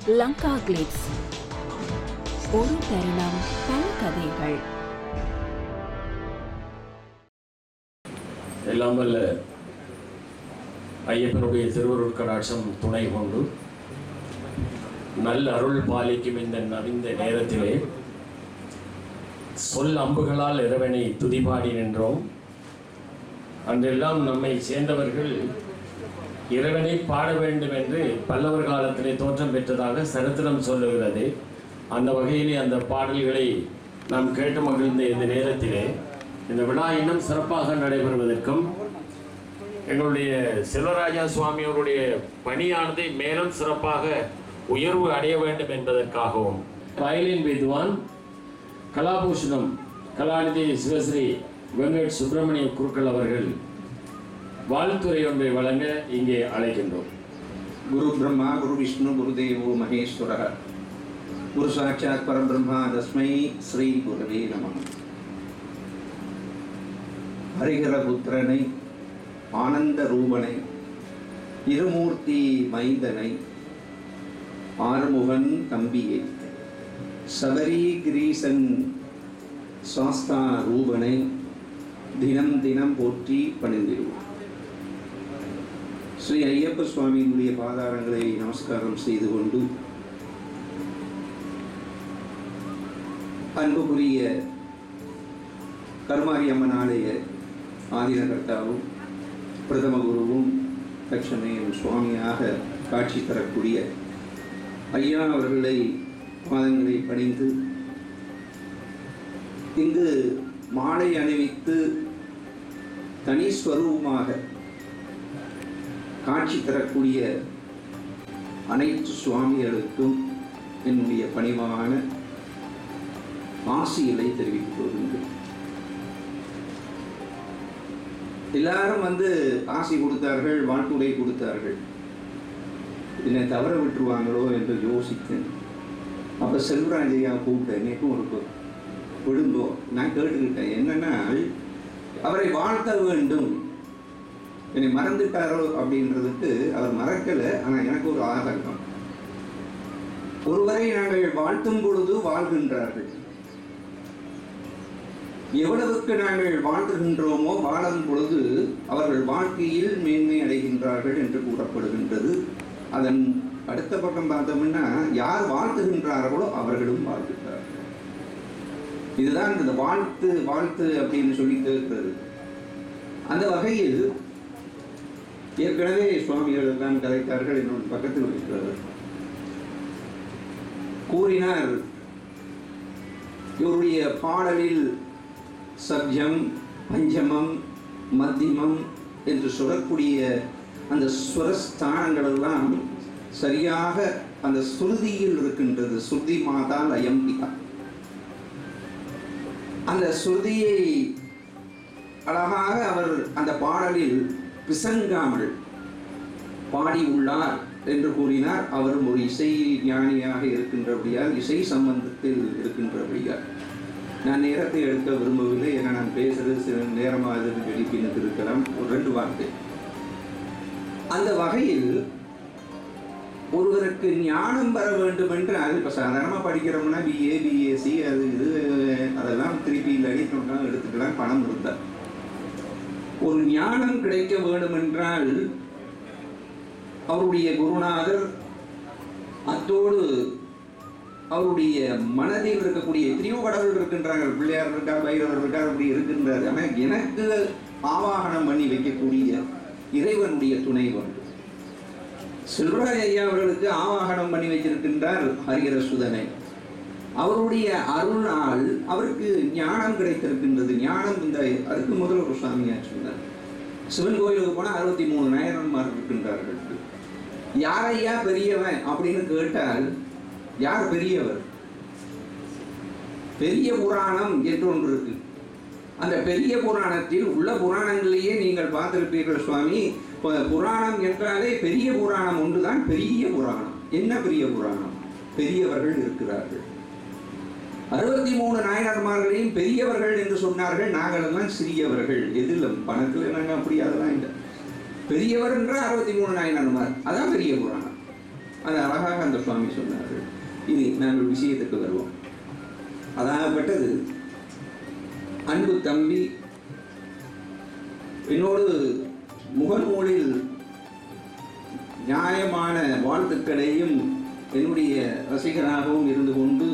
Lanka clips ஒரு தருணம் பல கதைகள் எல்லாம் வல்ல ஐயப்பனுடைய திருவருள் கடாட்சம் துணை கொண்டு நல்ல அருள் பாலிக்கும் இந்த நவிந்த நேரத்திலே சொல் அம்புகளால் இறைவனை துதிபாடி நின்றோம் அன்றெல்லாம் நம்மை சேர்ந்தவர்கள் இறைவனை பாட வேண்டும் என்று பல்லவர் காலத்திலே தோற்றம் பெற்றதாக சரித்திரம் சொல்லுகிறது அந்த வகையிலே அந்த பாடல்களை நாம் கேட்டு மகிழ்ந்த இந்த நேரத்திலே இந்த விழா இன்னும் சிறப்பாக நடைபெறுவதற்கும் எங்களுடைய செல்வராஜா சுவாமி அவருடைய பணியானது மேலும் சிறப்பாக உயர்வு அடைய வேண்டும் என்பதற்காகவும் வயலின் வித்வான் கலாபூஷணம் கலாநிதி சிவஸ்ரீ வெங்கட் சுப்பிரமணிய குருக்கள் அவர்கள் வாழ்த்துறை ஒன்றை வழங்க இங்கே அழைக்கின்றோம் गुरु ब्रह्मा गुरु विष्णु गुरुदेवो महेश्वरः गुरु साक्षात् परब्रह्मा तस्मै ஸ்ரீ குருவே நம ஹரிஹரபுத்திரனை ஆனந்த ரூபனை இருமூர்த்தி மைந்தனை ஆறுமுகன் தம்பியை சபரி கிரீசன் சாஸ்தா ரூபனை தினம் தினம் போற்றி பணிந்திடுவோம் ஸ்ரீ ஐயப்ப சுவாமியினுடைய பாதாரங்களை நமஸ்காரம் செய்து கொண்டு அன்புக்குரிய கருமாரி அம்மன் ஆலய ஆதீனகர்த்தாவும் பிரதம குருவும் தட்சணையும் சுவாமியாக காட்சி தரக்கூடிய ஐயா அவர்களை பாதங்களை பணிந்து இங்கு மாலை அணிவித்து தனி ஸ்வரூபமாக காட்சி தரக்கூடிய அனைத்து சுவாமிகளுக்கும் என்னுடைய பணிவான ஆசிகளை தெரிவித்துக் கொள்கின்றேன் எல்லாரும் வந்து ஆசி கொடுத்தார்கள் வாழ்த்துரை கொடுத்தார்கள் என்னை தவற விட்டுருவாங்களோ என்று யோசித்தேன் அப்போ செல்வராஜையா கூப்பிட்டேன் எனக்கும் ஒரு விடுங்கோ நான் கேட்டுக்கிட்டேன் என்னன்னா அவரை வாழ்த்த வேண்டும் என்னை மறந்துட்டாரோ அப்படின்றதுக்கு அவர் மறக்கலை ஆனால் எனக்கு ஒரு ஆதங்கம் ஒருவரை நாங்கள் வாழ்த்தும் பொழுது வாழ்கின்றார்கள் எவ்வளவுக்கு நாங்கள் வாழ்த்துகின்றோமோ வாழும் பொழுது அவர்கள் வாழ்க்கையில் மேன்மை அடைகின்றார்கள் என்று கூறப்படுகின்றது அதன் அடுத்த பக்கம் பார்த்தோம்னா யார் வாழ்த்துகின்றார்களோ அவர்களும் வாழ்த்துகிறார்கள் இதுதான் இந்த வாழ்த்து வாழ்த்து அப்படின்னு சொல்லி கேட்கிறது அந்த வகையில் ஏற்கனவே சுவாமிகள் எல்லாம் கதைத்தார்கள் என்னோட பக்கத்தில் இருக்கிறார்கள் கூறினார் இவருடைய பாடலில் சப்ஜம் பஞ்சமம் மத்தியமம் என்று சொல்லக்கூடிய அந்த ஸ்வரஸ்தானங்கள் எல்லாம் சரியாக அந்த சுருதியில் இருக்கின்றது சுருதி மாதா லயம்பிகா அந்த சுருதியை அழகாக அவர் அந்த பாடலில் பிசங்காமல் பாடி உள்ளார் என்று கூறினார் அவரும் ஒரு இசை ஞானியாக இருக்கின்றபடியால் இசை சம்பந்தத்தில் இருக்கின்றபடியால் நான் நேரத்தை எடுக்க விரும்பவில்லை ஏன்னா நான் பேசுறது சில நேரமாக வெளிப்பினுக்கு இருக்கலாம் ஒரு ரெண்டு வார்த்தை அந்த வகையில் ஒருவருக்கு ஞானம் பெற வேண்டும் என்றால் இப்போ சாதாரணமாக படிக்கிறோம்னா பிஏ பிஎஸ்சி அது இது அதெல்லாம் திருப்பி இல்லாடி எடுத்துக்கலாம் பணம் இருந்தால் ஒரு ஞானம் கிடைக்க வேண்டும் என்றால் அவருடைய குருநாதர் அத்தோடு அவருடைய மனதில் இருக்கக்கூடிய எத்தனையோ கடவுள் இருக்கின்றாங்க பிள்ளையார் இருக்கா பைரவர் இருக்கா அப்படி இருக்கின்றார் ஆனால் எனக்கு ஆவாகனம் பண்ணி வைக்கக்கூடிய இறைவனுடைய துணை வேண்டும் செல்வராஜ் ஐயா அவர்களுக்கு ஆவாகனம் பண்ணி வைத்திருக்கின்றார் ஹரிகர சுதனை அவருடைய அருளால் அவருக்கு ஞானம் கிடைத்திருக்கின்றது ஞானம் இந்த அதுக்கு முதல் ஒரு சுவாமியார் சொன்னார் சிவன் கோயிலுக்கு போனால் அறுபத்தி மூணு நாயனன்மார் இருக்கின்றார்கள் யார் ஐயா பெரியவன் அப்படின்னு கேட்டால் யார் பெரியவர் பெரிய புராணம் என்று ஒன்று இருக்கு அந்த பெரிய புராணத்தில் உள்ள புராணங்களிலேயே நீங்கள் பார்த்திருப்பீர்கள் சுவாமி பு- புராணம் என்றாலே பெரிய புராணம் ஒன்றுதான் பெரிய புராணம் என்ன பெரிய புராணம் பெரியவர்கள் இருக்கிறார்கள் அறுபத்தி மூணு நாயனர்மார்களையும் பெரியவர்கள் என்று சொன்னார்கள் நாங்கள் எல்லாம் சிறியவர்கள் எதில் பணத்தில் நாங்கள் அப்படி அதெல்லாம் இல்லை பெரியவர் என்ற அறுபத்தி மூணு நாயனர்மார் அதான் பெரிய புராணம் அது அழகாக அந்த சுவாமி சொன்னார்கள் இனி நாங்கள் விஷயத்துக்கு வருவோம் அதாகப்பட்டது அன்பு தம்பி என்னோடு முகநூலில் நியாயமான வாழ்த்துக்களையும் என்னுடைய ரசிகராகவும் இருந்து கொண்டு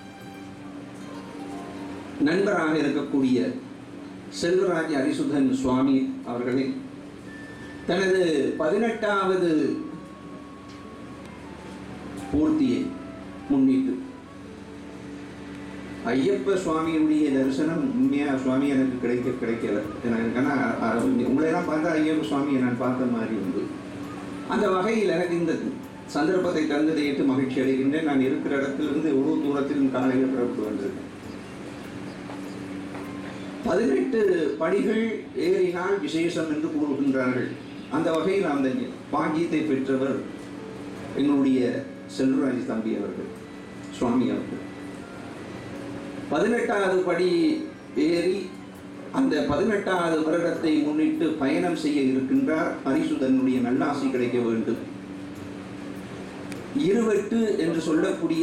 நண்பராக இருக்கக்கூடிய செல்வராஜ் அரிசுதன் சுவாமி அவர்களை தனது பதினெட்டாவது பூர்த்தியை முன்னிட்டு ஐயப்ப சுவாமியினுடைய தரிசனம் உண்மையா சுவாமி எனக்கு கிடைக்க கிடைக்கல எனக்கு ஆனா, அஹ், உங்களையெல்லாம் பார்த்தா ஐயப்ப சுவாமியை நான் பார்த்த மாதிரி உண்டு அந்த வகையில் எனக்கு இந்த சந்தர்ப்பத்தை தந்ததை ஏற்று மகிழ்ச்சி அடைகின்றேன் நான் இருக்கிற இடத்திலிருந்து எவ்வளவு தூரத்தில் காலையில் புறப்பட்டு வந்திருக்கேன் பதினெட்டு படிகள் ஏறினால் விசேஷம் என்று கூறுகின்றார்கள் அந்த வகையில் அந்த பாக்கியத்தை பெற்றவர் எங்களுடைய செல்வராஜ் தம்பி அவர்கள் சுவாமி அவர்கள் பதினெட்டாவது படி ஏறி அந்த பதினெட்டாவது வருடத்தை முன்னிட்டு பயணம் செய்ய இருக்கின்றார் பரிசுதனுடைய நல்லாசி கிடைக்க வேண்டும் இருவெட்டு என்று சொல்லக்கூடிய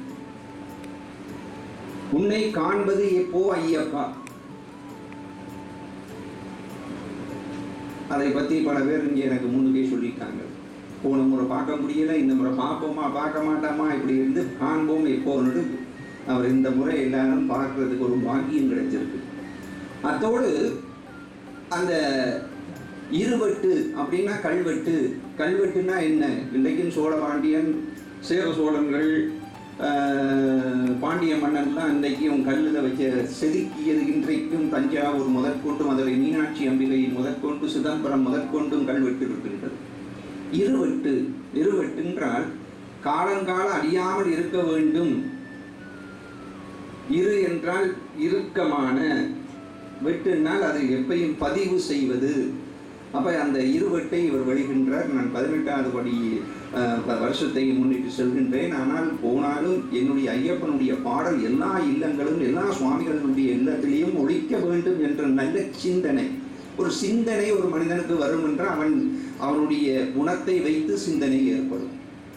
உன்னை காண்பது எப்போ ஐயப்பா அதை பற்றி பல பேர் இங்கே எனக்கு முன்னுக்கே சொல்லியிருக்காங்க போன முறை பார்க்க முடியல இந்த முறை பார்ப்போமா பார்க்க மாட்டோமா இப்படி இருந்து காண்போம் எப்போன்னு அவர் இந்த முறை எல்லாரும் பார்க்கறதுக்கு ஒரு பாக்கியம் கிடைச்சிருக்கு அத்தோடு அந்த இருவெட்டு அப்படின்னா கல்வெட்டு கல்வெட்டுனா என்ன இன்றைக்கும் சோழ பாண்டியன் சேர சோழன்கள் ஆஹ், பாண்டிய மன்னன்லாம் இன்றைக்கும் கல்லில் வச்ச செதுக்கியது இன்றைக்கும் தஞ்சாவூர் முதற்கொண்டு மதுரை மீனாட்சி அம்பிகை முதற்கொண்டு சிதம்பரம் முதற்கொண்டும் கல்வெட்டு இருக்கின்றது இருவெட்டு இருவெட்டுன்றால் காலங்கால அழியாமல் இருக்க வேண்டும் இரு என்றால் இறுக்கமான வெட்டுனால் அது எப்பையும் பதிவு செய்வது அப்ப அந்த இருவெட்டை இவர் வெளிகின்றார் நான் பதினெட்டாவது படி அஹ், வ- வருஷத்தை முன்னிட்டு செல்கின்றேன் ஆனால் போனாலும் என்னுடைய ஐயப்பனுடைய பாடல் எல்லா இல்லங்களும் எல்லா சுவாமிகளுடைய இல்லத்திலையும் ஒழிக்க வேண்டும் என்ற நல்ல சிந்தனை ஒரு சிந்தனை ஒரு மனிதனுக்கு வரும் என்றால் அவன் அவனுடைய குணத்தை வைத்து சிந்தனை ஏற்படும்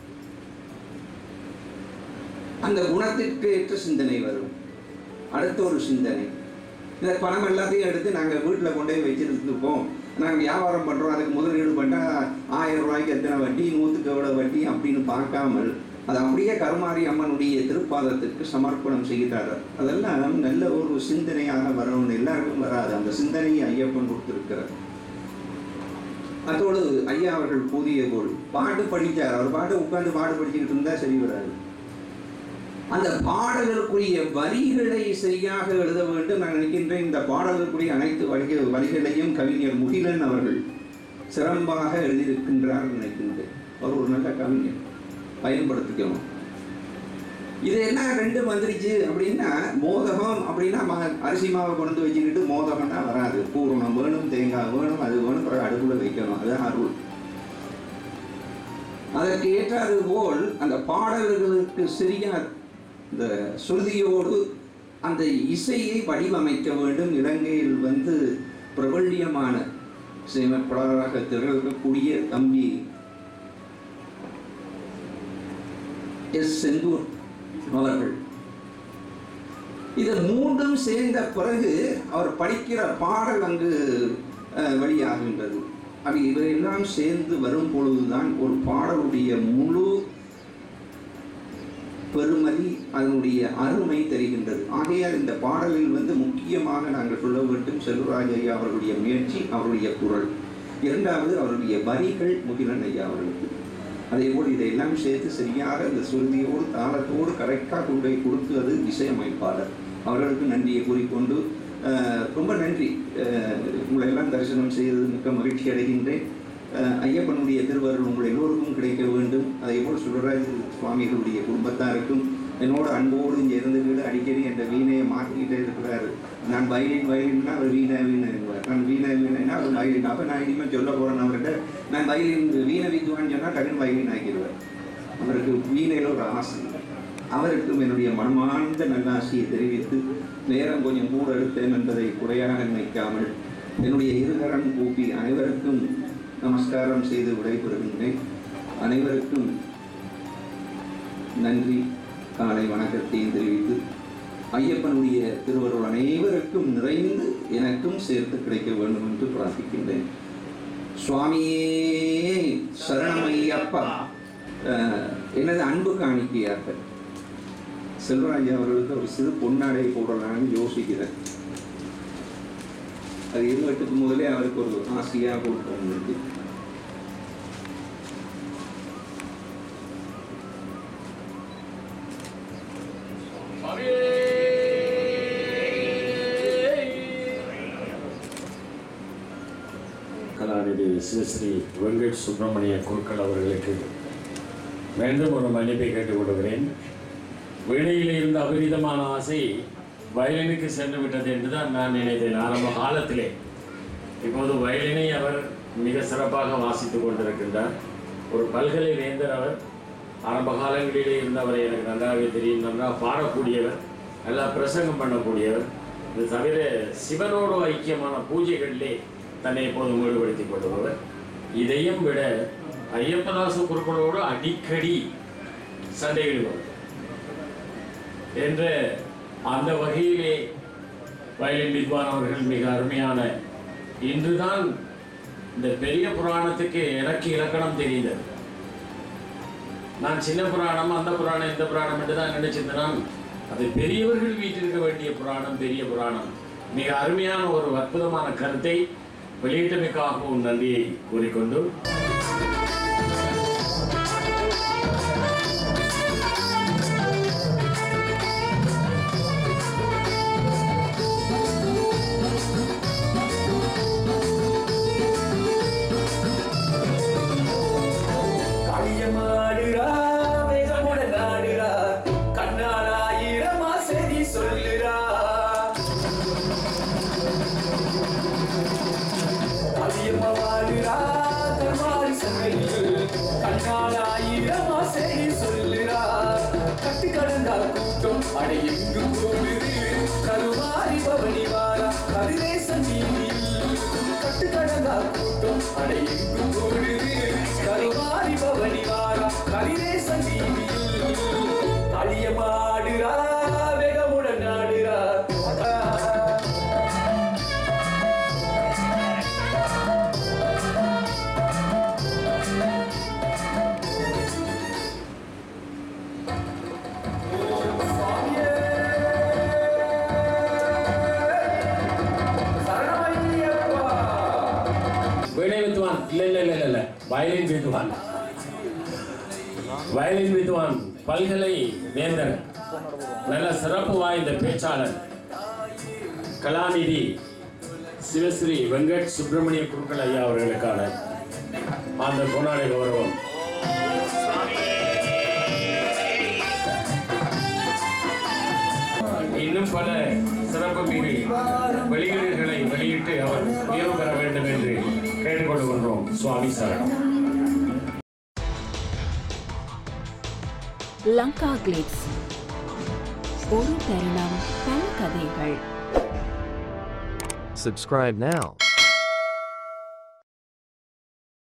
அந்த குணத்திற்கு ஏற்ற சிந்தனை வரும் அடுத்த ஒரு சிந்தனை இந்த பணம் எல்லாத்தையும் எடுத்து நாங்கள் வீட்டில் கொண்டு போய் வச்சுருந்துருப்போம் நாங்கள் வியாபாரம் பண்ணுறோம் அதுக்கு முதலீடு பண்ணால் ஆயிரம் ரூபாய்க்கு எத்தனை வட்டி நூற்றுக்கு எவ்வளோ வட்டி அப்படின்னு பார்க்காமல் அது அப்படியே கருமாரி அம்மனுடைய திருப்பாதத்திற்கு சமர்ப்பணம் செய்கிறார் அதெல்லாம் நல்ல ஒரு சிந்தனையாக வரணும்னு எல்லாருக்கும் வராது அந்த சிந்தனையை ஐயப்பன் கொடுத்திருக்கிறார் அதோடு ஐயா அவர்கள் கூறிய போல் பாட்டு படித்தார் அவர் பாட்டு உட்கார்ந்து பாட்டு படிச்சுக்கிட்டு இருந்தால் சரி வராது அந்த பாடலுக்குரிய வரிகளை சரியாக எழுத வேண்டும் நான் நினைக்கின்றேன் இந்த பாடலுக்குரிய அனைத்து வரி வரிகளையும் கவிஞர் முகிலன் அவர்கள் சிறப்பாக எழுதியிருக்கின்றார் நினைக்கின்றேன் அவர் ஒரு நல்ல கவிஞர் பயன்படுத்திக்கணும் இது என்ன ரெண்டு வந்துருச்சு அப்படின்னா மோதகம் அப்படின்னா ம- அரிசி மாவை கொண்டு வந்து வச்சுக்கிட்டு மோதகம்னா வராது பூரணம் வேணும் தேங்காய் வேணும் அது வேணும் பிறகு அடுப்புல வைக்கணும் அதுதான் அருள் அதற்கு ஏற்றாது போல் அந்த பாடல்களுக்கு சரியா இந்த சுருதியோடு அந்த இசையை வடிவமைக்க வேண்டும் இலங்கையில் வந்து பிரபல்யமான இசையமைப்பாளராக திகழக்கூடிய தம்பி எஸ் செந்தூர் அவர்கள் இது மூன்றும் சேர்ந்த பிறகு அவர் படிக்கிற பாடல் அங்கு அஹ், வெளியாகின்றது அது இவையெல்லாம் சேர்ந்து வரும் பொழுதுதான் ஒரு பாடலுடைய முழு பெருமதி அதனுடைய அருமை தெரிகின்றது ஆகையால் இந்த பாடலில் வந்து முக்கியமாக நாங்கள் சொல்ல வேண்டும் செல்வராஜ் ஐயா அவர்களுடைய முயற்சி அவருடைய குரல் இரண்டாவது அவருடைய வரிகள் முகிலன் ஐயா அவர்களுக்கு அதே போல் இதையெல்லாம் சேர்த்து சரியாக இந்த சுருதியோடு தாளத்தோடு கரெக்டாக கொண்டு போய் கொடுத்து அது இசையமைப்பாளர் அவர்களுக்கு நன்றியை கூறிக்கொண்டு அஹ், ரொம்ப நன்றி அஹ், உங்களை எல்லாம் தரிசனம் செய்தது மிக்க மகிழ்ச்சி அடைகின்றேன் அஹ், ஐயப்பனுடைய திருவருள் உங்கள் எல்லோருக்கும் கிடைக்க வேண்டும் அதே போல் சுடராஜ் சுவாமிகளுடைய குடும்பத்தாருக்கும் என்னோட அன்போடு இங்கே இருந்துக்கிட்டு அடிக்கடி என்ற வீணையை மாற்றிக்கிட்டே இருக்கிறாரு நான் வயலின் வயலின்னா அவர் வீணை வீணை என்பார் நான் வீணை வீணைன்னா அவர் வயலின் அப்போ நான் இனிமேல் சொல்ல போகிறேன் அவர்கிட்ட நான் வயலின் வீணை வித்துவான்னு சொன்னால் டக்குன்னு வயலின் ஆக்கிடுவார் அவருக்கு வீணையில் ஒரு ஆசை அவருக்கும் என்னுடைய மனமார்ந்த நல்லாசியை தெரிவித்து நேரம் கொஞ்சம் கூட எடுத்தேன் என்பதை குறையாக நினைக்காமல் என்னுடைய இருகரம் கூப்பி அனைவருக்கும் நமஸ்காரம் செய்து விடைபெறுகின்றேன் அனைவருக்கும் நன்றி காலை வணக்கத்தையும் தெரிவித்து ஐயப்பனுடைய திருவருள் அனைவருக்கும் நிறைந்து எனக்கும் சேர்த்து கிடைக்க வேண்டும் என்று பிரார்த்திக்கின்றேன் சுவாமியே சரணமையப்பா அஹ், எனது அன்பு காணிக்கையாக செல்வராஜ் அவர்களுக்கு ஒரு சிறு பொன்னாடை போடலாம்னு யோசிக்கிறேன் அது இருவட்டுக்கு முதலே அவருக்கு ஒரு ஆசையாக கொடுப்போம் இருக்கு கலாநிதி சிவஸ்ரீ வெங்கட் சுப்பிரமணிய குருக்கள் அவர்களுக்கு மீண்டும் ஒரு மன்னிப்பை கேட்டுக் கொள்கிறேன் வீணையில் இருந்த அபரிதமான ஆசை வயலினுக்கு சென்று விட்டது என்று தான் நான் நினைத்தேன் ஆரம்ப காலத்திலே இப்போது வயலினை அவர் மிக சிறப்பாக வாசித்துக் கொண்டிருக்கின்றார் ஒரு பல்கலை வேந்தர் அவர் ஆரம்ப காலங்களிலே இருந்தவரை எனக்கு நன்றாகவே தெரியும் நன்றாக பாடக்கூடியவர் நல்லா பிரசங்கம் பண்ணக்கூடியவர் இது தவிர சிவனோடு ஐக்கியமான பூஜைகளிலே தன்னை எப்போதும் ஈடுபடுத்திக் கொள்பவர் இதையும் விட ஐயப்பதாச குருக்களோடு அடிக்கடி சண்டையிடுவார் என்ற அந்த வகையிலே வயலின் வித்வான் அவர்கள் மிக அருமையான இன்றுதான் இந்த பெரிய புராணத்துக்கு எனக்கு இலக்கணம் தெரிந்தது நான் சின்ன புராணம் அந்த புராணம் இந்த புராணம் என்று தான் நினைச்சிருந்தேன் நான். அது பெரியவர்கள் வீட்டிருக்க வேண்டிய புராணம் பெரிய புராணம் மிக அருமையான ஒரு அற்புதமான கருத்தை வெளியிட்டமைக்காகவும் நன்றியை கூறிக்கொண்டு களியமாடுறா வேகமுடன் ஆடுறா கண்ணால் ஆயிரமா சரி சொல்லுறா களியம்மா வாடுறா கருமாரி சங்கையில் கண்ணால் ஆயிரமா சரி சொல்லுறா கட்டு கடந்தா கூட்டம் அடை எங்கு போடுது கருமாரி பவனி வாரா கதிரேசன் வீதியில் கட்டு கடந்தா கூட்டம் அடை எங்கு போடுது கருமாரி பவனி வாரா கதிரேசன் வீதியில் அழியமாடுறா வேகமுடன் ஆடுறா வீணை வித்வான் இல்லை இல்லை இல்லை இல்லை வயலின் வித்வான் வயலின் வித்வான் பல்கலை வேந்தர் நல்ல சிறப்பு வாய்ந்த பேச்சாளர் கலாநிதி சிவஸ்ரீ வெங்கட் சுப்பிரமணிய குருக்கள் ஐயா அவர்களுக்கான அந்த பொன்னாடை கௌரவம் இன்னும் பல சிறப்பு மிகு வெளியீடுகளை வெளியிட்டு அவர் உயர்வு பெற வேண்டும் என்று கேட்டுக்கொள்கின்றோம் சுவாமி சரணம் லங்கா கிளிப்ஸ் ஒரு தருணம் பல கதைகள் Subscribe now.